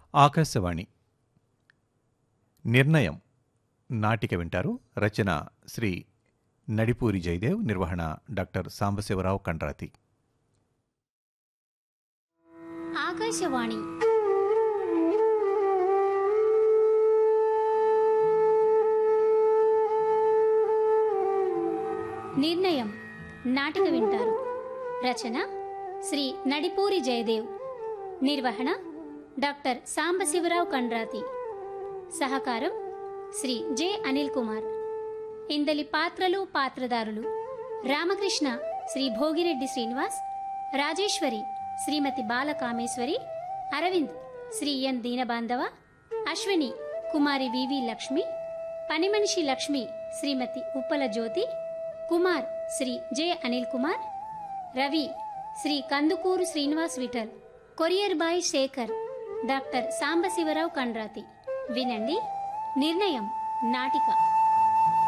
ఆకాశవాణి నిర్ణయం నాటిక వింటారు రచన శ్రీ నడిపూరి జయదేవ్ నిర్వహణ డాక్టర్ సాంబశివరావు కండ్రాతి ఆకాశవాణి నిర్ణయం నాటిక వింటారు రచన శ్రీ నడిపూరి జయదేవ్ నిర్వహణ డాక్టర్ సాంబశివరావు కండ్రాతి సహకారం శ్రీ జె అనిల్ కుమార్ ఇందలి పాత్రలు పాత్రదారులు రామకృష్ణ శ్రీ భోగిరెడ్డి శ్రీనివాస్ రాజేశ్వరి శ్రీమతి బాలకామేశ్వరి అరవింద్ శ్రీ ఎన్ దీనబాంధవ అశ్విని కుమారి వివి లక్ష్మి పనిమనిషి Lakshmi Srimati Uppala Jyothi Kumar Sri J Anil Kumar Ravi Sri Kandukuru Srinivas Vithal courier boy Shekhar doctor Sambasivarao Kandrathi వినండి నిర్ణయం నాటిక